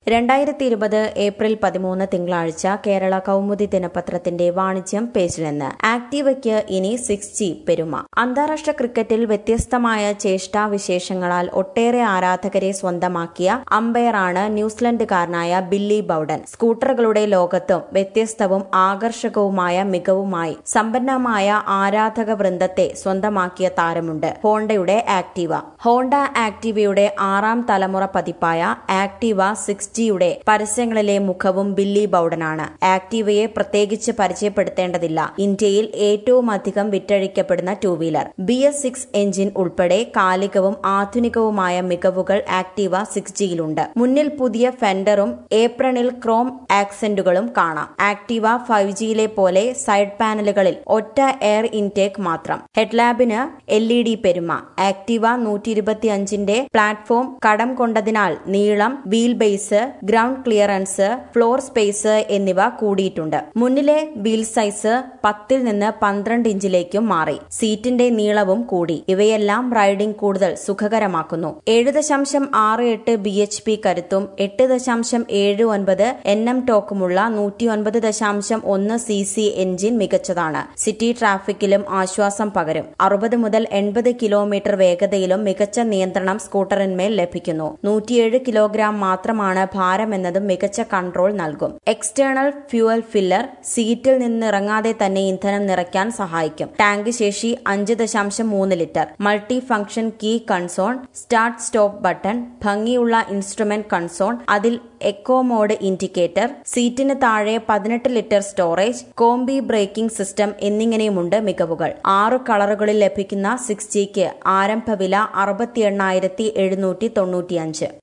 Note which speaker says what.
Speaker 1: രണ്ടായിരത്തി ഇരുപത് ഏപ്രിൽ പതിമൂന്ന് തിങ്കളാഴ്ച കേരള കൗമുദി ദിനപത്രത്തിന്റെ വാണിജ്യം പേജിൽ നിന്ന് ആക്ടീവയ്ക്ക് ഇനി സിക്സ് ജി പെരുമ അന്താരാഷ്ട്ര ക്രിക്കറ്റിൽ വ്യത്യസ്തമായ ചേഷ്ടാവിശേഷങ്ങളാൽ ഒട്ടേറെ ആരാധകരെ സ്വന്തമാക്കിയ അമ്പയറാണ് ന്യൂസിലൻഡുകാരനായ ബില്ലി ബൌഡൻ സ്കൂട്ടറുകളുടെ ലോകത്തും വ്യത്യസ്തവും ആകർഷകവുമായ മികവുമായി സമ്പന്നമായ ആരാധക വൃന്ദത്തെ സ്വന്തമാക്കിയ താരമുണ്ട് ഹോണ്ടയുടെ ആക്ടീവ ഹോണ്ട ആക്ടീവയുടെ ആറാം തലമുറ പതിപ്പായ ആക്ടീവ സിക്സ് ജിയുടെ പരസ്യങ്ങളിലെ മുഖവും ബില്ലി ബൌഡനാണ് ആക്ടീവയെ പ്രത്യേകിച്ച് പരിചയപ്പെടുത്തേണ്ടതില്ല ഇന്ത്യയിൽ ഏറ്റവും അധികം വിറ്റഴിക്കപ്പെടുന്ന two wheeler B S six engine ഉൾപ്പെടെ കാലികവും ആധുനികവുമായ മികവുകൾ ആക്ടീവ സിക്സ് ജിയിലുണ്ട് മുന്നിൽ പുതിയ ഫെൻഡറും ഏപ്രണിൽ ക്രോം ആക്സെന്റുകളും കാണാം ആക്ടീവ ഫൈവ് ജിയിലെ പോലെ സൈഡ് പാനലുകളിൽ ഒറ്റ എയർ ഇൻടേക്ക് മാത്രം ഹെഡ്ലാബിന് എൽ ഇ ഡി പെരുമ ആക്ടീവ നൂറ്റി ഇരുപത്തിയഞ്ചിന്റെ പ്ലാറ്റ്ഫോം കടം കൊണ്ടതിനാൽ നീളം wheel base ground clearance floor space എന്നിവ കൂടിയിട്ടുണ്ട് മുന്നിലെ വീൽ സൈസ് പത്തിൽ നിന്ന് പന്ത്രണ്ട് ഇഞ്ചിലേക്കും മാറി സീറ്റിന്റെ നീളവും കൂടി ഇവയെല്ലാം റൈഡിംഗ് കൂടുതൽ സുഖകരമാക്കുന്നു ഏഴ് ദശാംശം ആറ് എട്ട് ബി എച്ച് പി കരുത്തും എട്ട് ദശാംശം ഏഴ് ഒൻപത് എൻ എം ടോക്കുമുള്ള നൂറ്റി ഒൻപത് ദശാംശം ഒന്ന് സി സി എഞ്ചിൻ മികച്ചതാണ് സിറ്റി ട്രാഫിക്കിലും ആശ്വാസം പകരും അറുപത് മുതൽ എൺപത് കിലോമീറ്റർ വേഗതയിലും മികച്ച നിയന്ത്രണം സ്കൂട്ടറിന്മേൽ ലഭിക്കുന്നു നൂറ്റിയേഴ് കിലോഗ്രാം മാത്രമാണ് ഭാരമെന്നതും മികച്ച കൺട്രോൾ നൽകും എക്സ്റ്റേണൽ ഫ്യൂവൽ ഫില്ലർ സീറ്റിൽ നിന്നിറങ്ങാതെ തന്നെ ഇന്ധനം നിറയ്ക്കാൻ സഹായിക്കും ടാങ്ക് ശേഷി അഞ്ച് ദശാംശം മൂന്ന് litre multi function key console start stop button ഭംഗിയുള്ള ഇൻസ്ട്രുമെന്റ് കൺസോൺ അതിൽ എക്കോ മോഡ് ഇൻഡിക്കേറ്റർ സീറ്റിന് താഴെ പതിനെട്ട് litre storage combi braking system എന്നിങ്ങനെയുമുണ്ട് മികവുകൾ ആറ് കളറുകളിൽ ലഭിക്കുന്ന സിക്സ് ജിക്ക് ആരംഭ വില അറുപത്തി എണ്ണായിരത്തി എഴുന്നൂറ്റി തൊണ്ണൂറ്റിയഞ്ച്